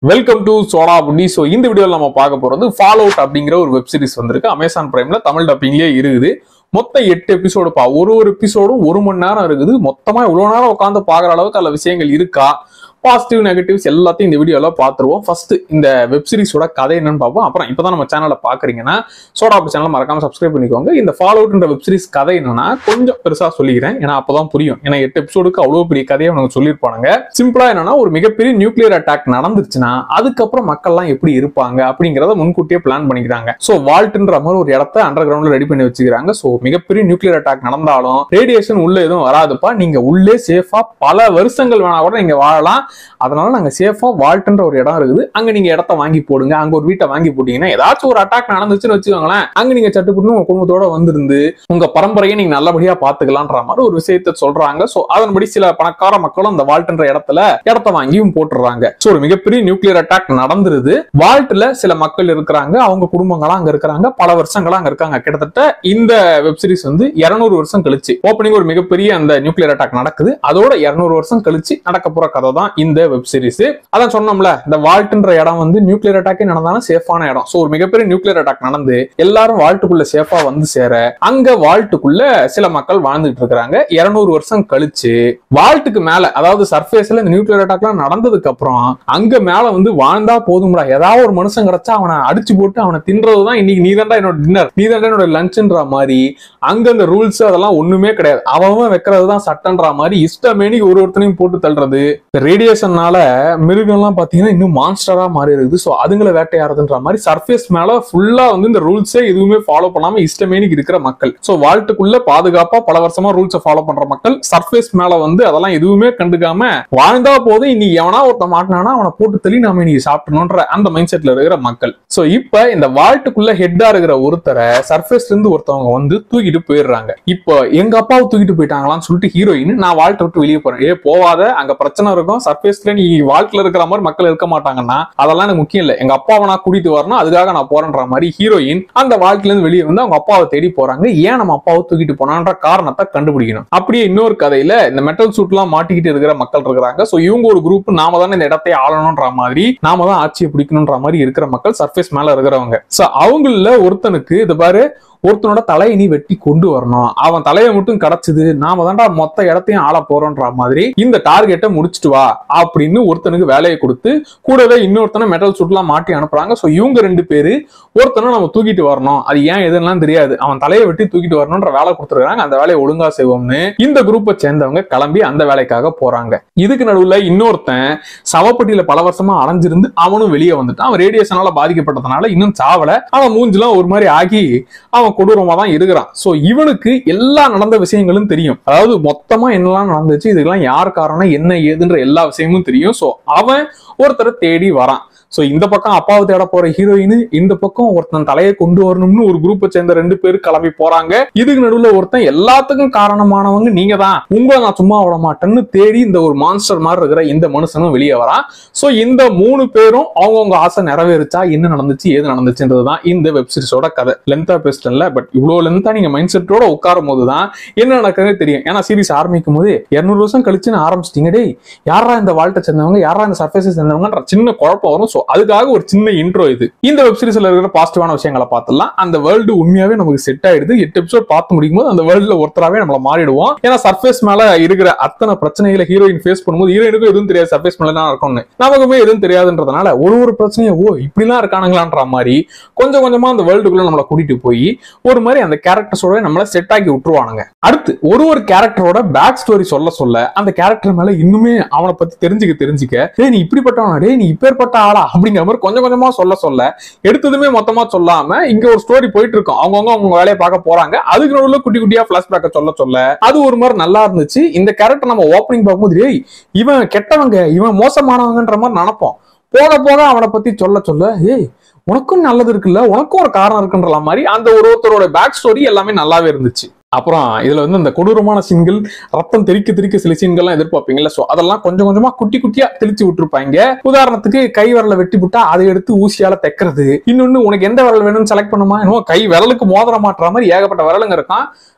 Welcome to Soda Butti so இந்த வீடியோவில் நம்ம பார்க்க போறது ஃபாலோ அவுட் அப்படிங்கிற ஒரு வெப் சீரிஸ் வந்திருக்கு அமேசான் பிரைம்ல தமிழ் டப்பிங்லேயே இருக்குது மொத்தம் எட்டு எபிசோடு பா ஒரு ஒரு எபிசோடும் ஒரு மணி நேரம் இருக்குது மொத்தமா இவ்வளவு நேரம் உட்காந்து பார்க்குற அளவுக்கு அதில் விஷயங்கள் இருக்கா பாசிட்டிவ் நெகட்டிவ்ஸ் எல்லாத்தையும் இந்த வீடியோல பார்த்துருவோம் ஃபர்ஸ்ட் இந்த வெப் சீரிஸோட கதை என்னன்னு பார்ப்போம் அப்புறம் இப்பதான் நம்ம சேனலை பாக்குறீங்கன்னா சோடா சேனல் மறக்காம சப்ஸ்கிரைப் பண்ணிக்கோங்க இந்த ஃபாலோ அவுட்ன்ற வெப் சீரிஸ் கதை என்னன்னா கொஞ்சம் பெருசா சொல்லிக்கிறேன் ஏன்னா அப்பதான் புரியும் ஏன்னா எட்டு எபிசோடுக்கு அவ்வளவு பெரிய கதையை அவங்க சொல்லியிருப்பானுங்க சிம்பிளா என்னன்னா ஒரு மிகப்பெரிய நியூக்ளியர் அட்டாக் நடந்துருச்சுன்னா அதுக்கப்புறம் மக்கள்லாம் எப்படி இருப்பாங்க அப்படிங்கறத முன்கூட்டியே பிளான் பண்ணிக்கிறாங்க சோ வால்ட்ன்ற மாதிரி ஒரு இடத்த அண்டர் கிரவுண்ட்ல ரெடி பண்ணி வச்சுக்கிறாங்க சோ மிகப்பெரிய நியூக்ளியர் அட்டாக் நடந்தாலும் ரேடியேஷன் உள்ள எதுவும் வராதுப்பா நீங்க உள்ளே சேஃபா பல வருஷங்கள் வேணா கூட நீங்க வாழலாம் அதனால நாங்க சேஃபா வால்ட்ன்ற ஒரு இடம் இருக்குது அங்க நீங்க இடத்த வாங்கி போடுங்க அங்க ஒரு வீட்டை வாங்கி போட்டீங்கன்னா ஏதாச்சும் ஒரு அட்டாக் நடந்துச்சுன்னு வச்சுக்கோங்களேன் அங்க நீங்க சட்டுப்புட்டு உங்க குடும்பத்தோட வந்திருந்து உங்க பரம்பரையை நீங்க நல்லபடியா பாத்துக்கலாம்ன்ற மாதிரி ஒரு விஷயத்த சொல்றாங்க சோ அதன்படி சில பணக்கார மக்களும் அந்த வால்ட்ன்ற இடத்துல இடத்த வாங்கியும் போட்டுறாங்க சோ ஒரு மிகப்பெரிய நியூக்ளியர் அட்டாக் நடந்துருது வால்ட்ல சில மக்கள் இருக்கிறாங்க அவங்க குடும்பங்களா அங்க இருக்கிறாங்க பல வருஷங்களா அங்க இருக்காங்க கிட்டத்தட்ட இந்த வெப் சீரிஸ் வந்து 200 வருஷம் கழிச்சு ஓப்பனிங் ஒரு மிகப்பெரிய அந்த நியூக்ளியர் அட்டாக் நடக்குது அதோட 200 வருஷம் கழிச்சு நடக்க போற கதை தான் இந்த வெப் சீரிஸ் அதான் சொன்னோம்ல இந்த வால்ட்ன்ற இடம் வந்து நியூக்ளியர் அட்டாக்கே நடந்தாலும் சேஃபான இடம் சோ ஒரு மிகப்பெரிய நியூக்ளியர் அட்டாக் நடந்து எல்லாரும் வால்ட்டுக்குள்ள சேஃபா வந்து சேர அங்க வால்ட்டுக்குள்ள சில மக்கள் வாழ்ந்துட்டு இருக்காங்க 200 வருஷம் கழிச்சு வால்ட்டுக்கு மேல அதாவது சர்ஃபேஸ்ல இந்த நியூக்ளியர் அட்டாக்லாம் நடந்ததுக்கு அப்புறம் அங்க மேல வந்து வாழ்ந்தா போதும்டா ஏதாவது ஒரு மனுஷன் கிடைச்சா அவனை அடிச்சு போட்டு அவனை தின்றதுதான் இன்னைக்கு நீதான்டா என்னோட டின்னர் நீதான்டா என்னோட லஞ்சுன்ற மாதிரி அங்க அந்த ரூல்ஸ் அதெல்லாம் ஒண்ணுமே கிடையாது அவன் வைக்கிறது தான் சட்டன்ற மாதிரி இஷ்டமேனி ஒரு ஒருத்தனையும் போட்டு தள்ளுறது ரேடியேஷன்னால மிருகம்லாம் பாத்தீங்கன்னா இன்னும் மான்ஸ்டரா மாறி இருக்குது ஸோ அதுங்களை வேட்டையாடுறதுன்ற மாதிரி சர்ஃபேஸ் மேல ஃபுல்லா வந்து இந்த ரூல்ஸே எதுவுமே ஃபாலோ பண்ணாம இஷ்டமேனிக்கு இருக்கிற மக்கள் ஸோ வால்ட்டுக்குள்ள பாதுகாப்பா பல வருஷமா ரூல்ஸை ஃபாலோ பண்ற மக்கள் சர்ஃபேஸ் மேல வந்து அதெல்லாம் எதுவுமே கண்டுக்காம வாழ்ந்தா போதும் இன்னைக்கு எவனா ஒருத்த மாட்டினானா அவனை போட்டு தள்ளி நாம இன்னைக்கு சாப்பிடணும்ன்ற அந்த மைண்ட் செட்ல இருக்கிற மக்கள் சோ இப்ப இந்த வால்ட்டுக்குள்ள ஹெட்டா இருக்கிற ஒருத்தரை சர்ஃபேஸ்ல இருந்து ஒருத்தவங்க வந்து தூக்கிட்டு போயிடுறாங்க இப்போ எங்க அப்பாவை தூக்கிட்டு போயிட்டாங்களான்னு சொல்லிட்டு ஹீரோயின் நான் வால்ட்டை விட்டு வெளியே போறேன் ஏ போவாத அங்க பிரச்சனை இருக்கும் சர்ஃபேஸ்ல நீ வால்ட்ல இருக்கிற மாதிரி மக்கள் இருக்க மாட்டாங்கன்னா அதெல்லாம் எனக்கு முக்கியம் இல்ல எங்க அப்பாவை நான் கூட்டிட்டு வரணும் அதுக்காக நான் போறேன்ற மாதிரி ஹீரோயின் அந்த வால்ட்ல இருந்து வெளியே வந்து அவங்க அப்பாவை தேடி போறாங்க ஏன் நம்ம அப்பாவை தூக்கிட்டு போனான்ற காரணத்தை கண்டுபிடிக்கணும் அப்படியே இன்னொரு கதையில இந்த மெட்டல் சூட் எல்லாம் மாட்டிக்கிட்டு இருக்கிற மக்கள் இருக்கிறாங்க சோ இவங்க ஒரு குரூப் நாம தானே இந்த இடத்தை ஆளணும்ன்ற மாதிரி நாம தான் ஆட்சியை பிடிக்கணும்ன்ற மாதிரி இருக்கிற மக்கள் சர்ஃபேஸ் மேல இருக்கிறவங்க சோ அவங்கள ஒருத்தனுக்கு இது பாரு ஒருத்தனோட தலையை நீ வெட்டி கொண்டு வரணும் அவன் தலையை மட்டும் கிடைச்சது நாம தான்டா மொத்த இடத்தையும் ஆள போறோம்ன்ற மாதிரி இந்த டார்கெட்டை முடிச்சிட்டு வா அப்படின்னு ஒருத்தனுக்கு வேலையை கொடுத்து கூடவே இன்னொருத்தனை மெட்டல் சூட்லாம் மாட்டி அனுப்புறாங்க சோ இவங்க ரெண்டு பேரு ஒருத்தனை நம்ம தூக்கிட்டு வரணும் அது ஏன் எதுலாம் தெரியாது அவன் தலையை வெட்டி தூக்கிட்டு வரணும்ன்ற வேலை கொடுத்துருக்காங்க அந்த வேலையை ஒழுங்கா செய்வோம்னு இந்த குரூப்பை சேர்ந்தவங்க கிளம்பி அந்த வேலைக்காக போறாங்க இதுக்கு நடுவுல இன்னொருத்தன் சவப்பட்டியில பல வருஷமா அலைஞ்சிருந்து அவனும் வெளியே வந்துட்டான் அவன் ரேடியேஷனால பாதிக்கப்பட்டதுனால இன்னும் சாவல அவன் மூஞ்சிலாம் ஒரு மாதிரி ஆகி அவன் கொடூரமா தான் இருக்கிறான் சோ இவனுக்கு எல்லா நடந்த விஷயங்களும் தெரியும் அதாவது மொத்தமா என்னெல்லாம் நடந்துச்சு இதுக்கெல்லாம் யார் காரணம் என்ன ஏதுன்ற எல்லா விஷயமும் தெரியும் சோ அவன் ஒருத்தரை தேடி வரான் சோ இந்த பக்கம் அப்பாவை தேட போற ஹீரோயின் இந்த பக்கம் ஒருத்தன் தலையை கொண்டு வரணும்னு ஒரு குரூப்பை சேர்ந்த ரெண்டு பேர் கிளம்பி போறாங்க இதுக்கு நடுவுல ஒருத்தன் எல்லாத்துக்கும் காரணமானவங்க நீங்க தான் உங்களை நான் சும்மா விட மாட்டேன்னு தேடி இந்த ஒரு மான்ஸ்டர் மாதிரி இருக்கிற இந்த மனுஷனும் வெளியே வரான் சோ இந்த மூணு பேரும் அவங்கவுங்க ஆசை நிறைவேறுச்சா என்ன நடந்துச்சு ஏது நடந்துச்சுன்றதுதான் இந்த வெப் சீரிஸோட கதை லென்த்தா பேசிட்டேன்ல பட் இவ்வளவு லென்த்தா நீங்க மைண்ட் செட்டோட உட்காரும் போதுதான் என்ன நடக்குதுன்னு தெரியும் ஏன்னா சீரிஸ் ஆரம்பிக்கும் போது இருநூறு வருஷம் கழிச்சுன்னு ஆரம்பிச்சிட்டீங்க டேய் யாரா இந்த வாழ்க்கை சேர்ந்தவங்க யாரா இந்த சர்ஃபேஸை சேர்ந்தவங்கன்ற சின்ன குழப்பம் வரும் சோ அதுக்காக ஒரு சின்ன இன்ட்ரோ இது இந்த வெப் சீரிஸ்ல இருக்கிற பாசிட்டிவான விஷயங்களை பார்த்துலாம் அந்த வேர்ல்டு உண்மையாவே நமக்கு செட் ஆயிடுது எட்டு எபிசோட் பார்த்து முடிக்கும் போது அந்த வேர்ல்டுல ஒருத்தராவே நம்மள மாறிடுவோம் ஏன்னா சர்ஃபேஸ் மேல இருக்கிற அத்தனை பிரச்சனைகளை ஹீரோயின் ஃபேஸ் பண்ணும்போது ஹீரோயினுக்கும் எதுவும் தெரியாது சர்ஃபேஸ் மேல தான் இருக்கும்னு நமக்குமே எதுவும் தெரியாதுன்றதுனால ஒரு ஒரு பிரச்சனையும் ஓ இப்படிலாம் இருக்கானுங்களான்ற மாதிரி கொஞ்சம் கொஞ்சமா அந்த வேர்ல்டுக்குள்ள நம்மளை கூட்டிட்டு போய் ஒரு மாதிரி அந்த கேரக்டர்ஸோட நம்மள செட் ஆக்கி விட்டுருவானுங்க அடுத்து ஒரு ஒரு கேரக்டரோட பேக் ஸ்டோரி சொல்ல சொல்ல அந்த கேரக்டர் மேல இன்னுமே அவனை பத்தி தெரிஞ்சுக்க தெரிஞ்சுக்க டேய் நீ இப்படிப்பட்டவனா டேய் நீ இப்பேற்பட்ட ஆளா அப்படிங்கிற மாதிரி கொஞ்சம் கொஞ்சமா சொல்ல சொல்ல எடுத்ததுமே மொத்தமா சொல்லாம இங்க ஒரு ஸ்டோரி போயிட்டு இருக்கும் அவங்கவுங்க அவங்க வேலையை பார்க்க போறாங்க அதுக்கு நடுவுல குட்டி குட்டியா பிளாஷ்பேக்க சொல்ல சொல்ல அது ஒரு மாதிரி நல்லா இருந்துச்சு இந்த கேரக்டர் நம்ம ஓப்பனிங் பார்க்கும்போது டேய் இவன் கெட்டவங்க இவன் மோசமானவங்கன்ற மாதிரி நினைப்போம் போக போக அவனை பத்தி சொல்ல சொல்ல ஏய் உனக்கும் நல்லது இருக்குல்ல உனக்கும் ஒரு காரணம் இருக்குன்ற மாதிரி அந்த ஒரு ஒருத்தரோட பேக் ஸ்டோரி எல்லாமே நல்லாவே இருந்துச்சு அப்புறம் இதுல வந்து இந்த கொடூரமான சீன்கள் ரத்தம் தெறிக்க தெறிக்க சில சீன்கள்லாம் எதிர்பார்ப்பீங்கல்ல சோ அதெல்லாம் கொஞ்சம் கொஞ்சமா குட்டி குட்டியா தெளிச்சு விட்டுருப்பாங்க உதாரணத்துக்கு கை விரலை வெட்டி விட்டா அதை எடுத்து ஊசியால தைக்கிறது இன்னொன்னு உனக்கு எந்த விரல் வேணும்னு செலக்ட் பண்ணுமா என்னமோ கை விரலுக்கு மோதிர மாட்டுற மாதிரி ஏகப்பட்ட விரலுங்க இருக்கான்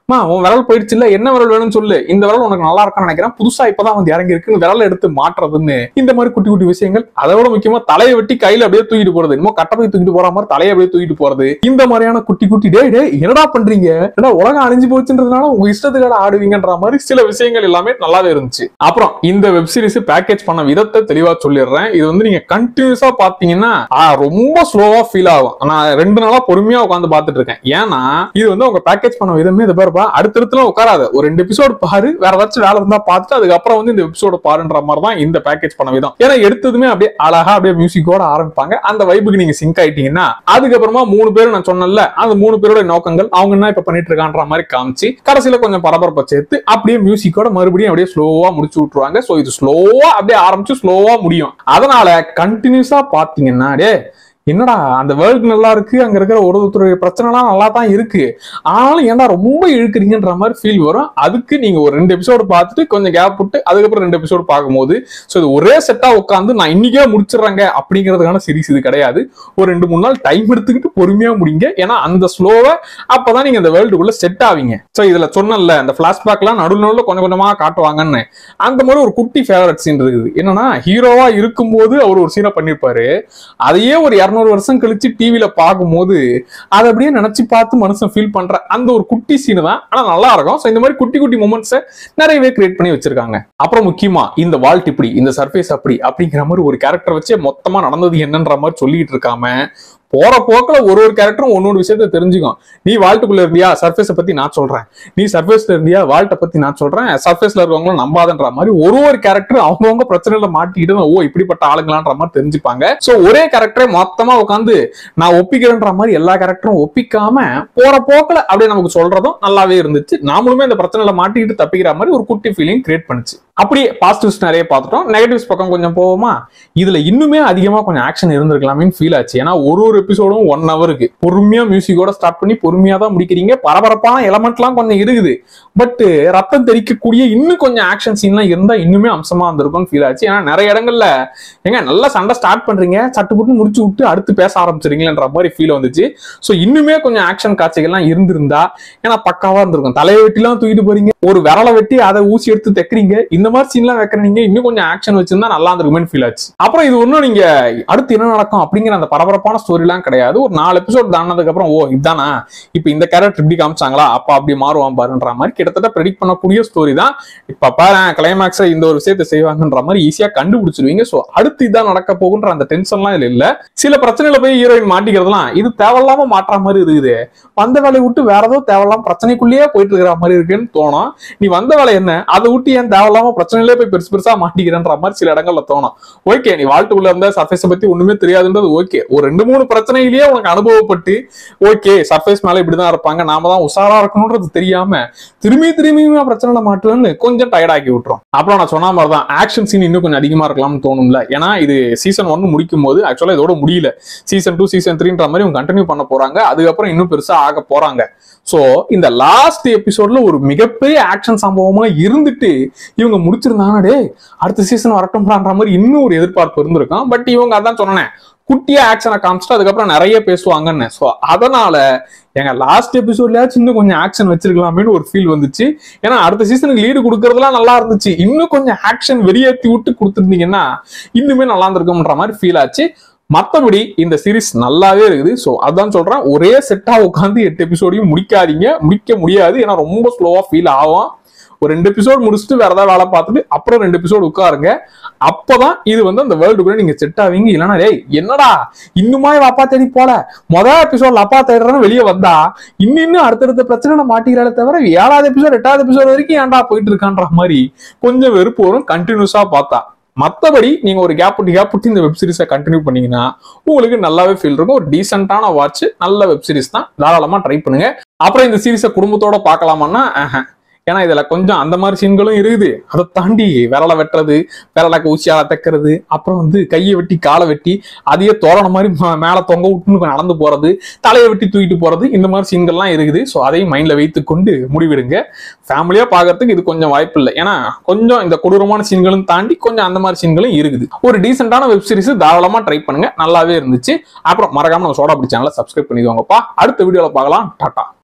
மா உன் விரல் போயிடுச்சு இல்ல என்ன விரல் வேணும்னு சொல்லு இந்த விரல் உனக்கு நல்லா இருக்கும்னு நினைக்கிறேன் புதுசா இப்பதான் வந்து இறங்கி இருக்குன்னு விரல எடுத்து மாட்டுறதுன்னு இந்த மாதிரி குட்டி குட்டி விஷயங்கள் அதை விட முக்கியமா தலையை வெட்டி கையில அப்படியே தூக்கிட்டு போறது என்னமோ கட்டப்பை தூக்கிட்டு போற மாதிரி தலையை அப்படியே தூக்கிட்டு போறது இந்த மாதிரியான குட்டி குட்டி டே டே என்னடா பண்றீங்க ஏடா உலகம் அழிஞ்சு போச்சுன்றதுனால உங்க இஷ்டத்துக்கு ஆடுவீங்கன்ற மாதிரி சில விஷயங்கள் எல்லாமே நல்லாவே இருந்துச்சு அப்புறம் இந்த வெப் சீரிஸ் பேக்கேஜ் பண்ண விதத்தை தெளிவா சொல்லிடுறேன் இது வந்து நீங்க கண்டினியூஸா பாத்தீங்கன்னா ஆ, ரொம்ப ஸ்லோவா ஃபீல் ஆகும் நான் ரெண்டு நாளா பொறுமையா உட்காந்து பார்த்துட்டு இருக்கேன் ஏன்னா இது வந்து அவங்க பேக்கேஜ் பண்ண விதமே இது பாருப்பா அடுத்தடுத்துலாம் உட்காராது ஒரு ரெண்டு எபிசோடு பாரு வேற ஏதாச்சும் வேலை இருந்தா பார்த்துட்டு அதுக்கப்புறம் வந்து இந்த எபிசோட பாருன்ற மாதிரி தான் இந்த பேக்கேஜ் பண்ண விதம் ஏன்னா எடுத்ததுமே அப்படியே அழகா அப்படியே மியூசிக்கோட ஆரம்பிப்பாங்க அந்த வைப்புக்கு நீங்க சிங்க் ஆயிட்டீங்கன்னா அதுக்கப்புறமா மூணு பேரும் நான் சொன்னேன்ல அந்த மூணு பேரோட நோக்கங்கள் அவங்க என்ன இப்ப பண்ணிட்டு இருக்கான்ற மாதிரி காமிச்சு கடைசியில கொஞ்சம் பரபரப்பை சேர்த்து அப்படியே மியூசிக்கோட மறுபடியும் அப்படியே ஸ்லோவா முடிச்சு விட்டுருவாங்க சோ இது ஸ்லோவா அப்படியே ஆரம்பிச்சு ஸ்லோவா முடியும் அதனால கண்டினியூஸா பாத்தீங்கன்னா டே என்னடா அந்த வேர்ல்டு நல்லா இருக்கு அங்க இருக்கிற ஒரு ஒருத்தருடைய பிரச்சனைலாம் நல்லா தான் இருக்கு ஆனாலும் ஏன்டா ரொம்ப இழுக்கிறீங்கன்ற மாதிரி ஃபீல் வரும் அதுக்கு நீங்க ஒரு ரெண்டு எபிசோடு பார்த்துட்டு கொஞ்சம் கேப் விட்டு அதுக்கப்புறம் ரெண்டு எபிசோடு பார்க்கும்போது ஸோ இது ஒரே செட்டா உட்காந்து நான் இன்னைக்கே முடிச்சிடுறேங்க அப்படிங்கிறதுக்கான சீரிஸ் இது கிடையாது ஒரு ரெண்டு மூணு நாள் டைம் எடுத்துக்கிட்டு பொறுமையா முடிங்க ஏன்னா அந்த ஸ்லோவை அப்பதான் நீங்க இந்த வேர்ல்டுக்குள்ள செட் ஆவீங்க ஸோ இதுல சொன்னல இந்த பிளாஷ்பேக்லாம் நடுவில் நடுவில் கொஞ்சம் கொஞ்சமா காட்டுவாங்கன்னு அந்த மாதிரி ஒரு குட்டி ஃபேவரட் சீன் இருக்குது என்னன்னா ஹீரோவா இருக்கும்போது அவர் ஒரு சீனை பண்ணிருப்பாரு அதையே ஒரு இரநூறு வருஷம் கழிச்சு டிவில பார்க்கும்போது அதை அப்படியே நினைச்சு பார்த்து மனுஷன் ஃபீல் பண்ற அந்த ஒரு குட்டி சீனு தான் ஆனா நல்லா இருக்கும் ஸோ இந்த மாதிரி குட்டி குட்டி மூமெண்ட்ஸை நிறையவே கிரியேட் பண்ணி வச்சிருக்காங்க அப்புறம் முக்கியமா இந்த வால்ட் இப்படி இந்த சர்ஃபேஸ் அப்படி அப்படிங்கிற மாதிரி ஒரு கேரக்டர் வச்சே மொத்தமா நடந்தது என்னன்ற மாதிரி சொல்லிட்டு இருக்காம போற போக்குல ஒரு ஒரு கேரக்டரும் ஒன்னொரு விஷயத்த தெரிஞ்சுக்கும் நீ வால்ட்டுக்குள்ள இருந்தியா சர்ஃபேஸை பத்தி நான் சொல்றேன் நீ சர்ஃபேஸ்ல இருந்தியா வால்ட்டை பத்தி நான் சொல்றேன் சர்ஃபேஸ்ல இருக்கவங்களும் நம்பாதன்ற மாதிரி ஒரு ஒரு கேரக்டர் அவங்கவுங்க பிரச்சனையில மாட்டிக்கிட்டு ஓ இப்படிப்பட்ட ஆளுங்களான்ற மாதிரி தெரிஞ்சுப்பாங்க சோ ஒரே கேரக்டரே மொத்தமா உட்காந்து நான் ஒப்பிக்கிறேன்ற மாதிரி எல்லா கேரக்டரும் ஒப்பிக்காம போற போக்குல அப்படியே நமக்கு சொல்றதும் நல்லாவே இருந்துச்சு நாமளுமே இந்த பிரச்சனையில மாட்டிக்கிட்டு தப்பிக்கிற மாதிரி ஒரு குட்டி ஃபீலிங் கிரியேட் பண்ணுச்சு அப்படியே பாசிட்டிவ்ஸ் நிறைய பார்த்துட்டோம் நெகட்டிவ்ஸ் பக்கம் கொஞ்சம் போவோமா இதுல இன்னுமே அதிகமா கொஞ்சம் ஆக்ஷன் இருந்திருக்கலாமேன்னு ஃபீல் ஆச்சு ஏன்னா ஒரு ஒரு எபிசோடும் ஒன் ஹவருக்கு பொறுமையா மியூசிக்கோட ஸ்டார்ட் பண்ணி பொறுமையா தான் முடிக்கிறீங்க பரபரப்பான எலமெண்ட்லாம் கொஞ்சம் இருக்குது பட் ரத்தம் தெரிக்கக்கூடிய இன்னும் கொஞ்சம் ஆக்ஷன் சீன்லாம் இருந்தா இன்னுமே அம்சமா இருந்திருக்கும்னு ஃபீல் ஆச்சு ஏன்னா நிறைய இடங்கள்ல ஏங்க நல்லா சண்டை ஸ்டார்ட் பண்றீங்க சட்டு புட்டு முடிச்சு விட்டு அடுத்து பேச ஆரம்பிச்சிருங்களேன்ற மாதிரி ஃபீல் வந்துச்சு ஸோ இன்னுமே கொஞ்சம் ஆக்ஷன் காட்சிகள்லாம் இருந்திருந்தா ஏன்னா பக்காவா இருந்திருக்கும் தலையை வெட்டிலாம் தூக்கிட்டு போறீங்க ஒரு விரலை வெட்டி அதை ஊசி எடுத்து தைக்கிறீங்க இந்த மாதிரி சீன்லாம் வைக்கிறீங்க இன்னும் கொஞ்சம் ஆக்ஷன் வச்சிருந்தா நல்லா இருந்திருக்குமேனு ஃபீல் ஆச்சு அப்புறம் இது ஒன்றும் நீங்க அடுத்து என்ன நடக்கும் அப்படிங்கிற அந்த பரபரப்பான ஸ்டோரிலாம் கிடையாது ஒரு நாலு எபிசோட் தானதுக்கு அப்புறம் ஓ இதானா இப்போ இந்த கேரக்டர் இப்படி காமிச்சாங்களா அப்ப அப்படி மாறுவான் பாருன்ற மாதிரி கிட்டத்தட்ட ப்ரெடிக்ட் பண்ணக்கூடிய ஸ்டோரி தான் இப்ப பாரு கிளைமேக்ஸ்ல இந்த ஒரு விஷயத்தை செய்வாங்கன்ற மாதிரி ஈஸியா கண்டுபிடிச்சிருவீங்க சோ அடுத்து இதான் நடக்க போகுன்ற அந்த டென்ஷன்லாம் இதுல இல்ல சில பிரச்சனைகளை போய் ஹீரோயின் மாட்டிக்கிறதுலாம் இது தேவையில்லாம மாட்டுற மாதிரி இருக்குது வந்த வேலையை விட்டு வேற ஏதோ தேவையில்லாம பிரச்சனைக்குள்ளேயே போயிட்டு இருக்கிற மாதிரி இருக்குன்னு தோணும் நீ வந்த வேலை என்ன அதை விட்டு ஏன் தேவையில்லாம பிரச்சனையிலே போய் பெருசு பெருசா மாட்டிக்கிறன்ற மாதிரி சில இடங்கள்ல தோணும் ஓகே நீ வாழ்த்துக்குள்ள இருந்த சர்ஃபேஸை பத்தி ஒண்ணுமே தெரியாதுன்றது ஓகே ஒரு ரெண்டு மூணு பிரச்சனையிலேயே உனக்கு அனுபவப்பட்டு ஓகே சர்ஃபேஸ் மேல இப்படிதான் இருப்பாங்க நாம தான் உஷாரா இருக்கணும்ன்றது தெரியாம திரும்பி திரும்பியுமே பிரச்சனை மாட்டுவேன்னு கொஞ்சம் டயர்ட் ஆக்கி விட்டுரும் அப்புறம் நான் சொன்ன மாதிரி தான் ஆக்ஷன் சீன் இன்னும் கொஞ்சம் அதிகமா இருக்கலாம்னு தோணும்ல ஏன்னா இது சீசன் ஒன்னு முடிக்கும் போது ஆக்சுவலா இதோட முடியல சீசன் டூ சீசன் த்ரீன்ற மாதிரி இவங்க கண்டினியூ பண்ண போறாங்க அதுக்கப்புறம் இன்னும் பெருசா ஆக போறாங்க சோ இந்த லாஸ்ட் எபிசோட்ல ஒரு மிகப்பெரிய ஆக்ஷன் சம்பவமா இருந்துட்டு இவங்க முடிச்சிருந்தாங்கன்னா டே அடுத்த சீசன் வரட்டும்ன்ற மாதிரி இன்னும் ஒரு எதிர்பார்ப்பு இருந்திருக்கும் பட் இவங்க அதான் சொன்னேன் குட்டியா ஆக்ஷனை காமிச்சிட்டு அதுக்கப்புறம் நிறைய பேசுவாங்கன்னு ஸோ அதனால எங்க லாஸ்ட் எபிசோட்லயாச்சும் இன்னும் கொஞ்சம் ஆக்ஷன் வச்சிருக்கலாமேன்னு ஒரு ஃபீல் வந்துச்சு ஏன்னா அடுத்த சீசனுக்கு லீடு கொடுக்கறதுலாம் நல்லா இருந்துச்சு இன்னும் கொஞ்சம் ஆக்ஷன் வெளியேற்றி விட்டு கொடுத்துருந்தீங்கன்னா இன்னுமே நல்லா இருந்திருக்கும்ன்ற மாதிரி ஃபீல் ஆச்சு மத்தபடி இந்த சீரிஸ் நல்லாவே இருக்குது ஸோ அதான் சொல்றேன் ஒரே செட்டா உட்காந்து எட்டு எபிசோடையும் முடிக்காதீங்க முடிக்க முடியாது ஏன்னா ரொம்ப ஸ்லோவா ஃபீல் ஆகும் ஒரு ரெண்டு எபிசோட் முடிச்சுட்டு வேற ஏதாவது வேலை பார்த்துட்டு அப்புறம் ரெண்டு எபிசோடு உட்காருங்க அப்பதான் இது வந்து அந்த வேர்ல்டுக்குள்ள நீங்க செட் ஆவீங்க இல்லைன்னா டேய் என்னடா இன்னுமா இவ அப்பா தேடி போல மொதல் எபிசோட்ல அப்பா தேடுறன்னு வெளியே வந்தா இன்னும் இன்னும் அடுத்தடுத்த பிரச்சனை மாட்டிக்கிறாளே தவிர ஏழாவது எபிசோட் எட்டாவது எபிசோட் வரைக்கும் ஏன்டா போயிட்டு இருக்கான்ற மாதிரி கொஞ்சம் வெறுப்பு வரும் கண்டினியூஸா பார்த்தா மத்தபடி நீங்க ஒரு கேப் விட்டு கேப் விட்டு இந்த வெப் சீரிஸை கண்டினியூ பண்ணீங்கன்னா உங்களுக்கு நல்லாவே ஃபீல் இருக்கும் ஒரு டீசென்டான வாட்ச் நல்ல வெப் சீரிஸ் தான் தாராளமா ட்ரை பண்ணுங்க அப்புறம் இந்த சீரிஸை குடும்பத்தோட பார்க்கலாமான்னா ஆஹா. ஏன்னா இதுல கொஞ்சம் அந்த மாதிரி சீன்களும் இருக்குது அதை தாண்டி விரலை வெட்டுறது விரலக்க ஊசியால தைக்கிறது அப்புறம் வந்து கையை வெட்டி காலை வெட்டி அதையே தோரண மாதிரி ம- மேல தொங்க விட்டுன்னு நடந்து போறது தலையை வெட்டி தூக்கிட்டு போறது இந்த மாதிரி சீன்கள்லாம் இருக்குது ஸோ அதையும் மைண்ட்ல வைத்துக்கொண்டு முடிவிடுங்க ஃபேமிலியா பார்க்கறதுக்கு இது கொஞ்சம் வாய்ப்பு இல்லை ஏன்னா கொஞ்சம் இந்த கொடூரமான சீன்களும் தாண்டி கொஞ்சம் அந்த மாதிரி சீன்களும் இருக்குது ஒரு டீசென்டான வெப் சீரிஸ் தாராளமா ட்ரை பண்ணுங்க நல்லாவே இருந்துச்சு அப்புறம் மறக்காம நம்ம சோடா பிடி சேனலை சப்ஸ்கிரைப் பண்ணிக்கோங்கப்பா அடுத்த வீடியோல பார்க்கலாம் டாட்டா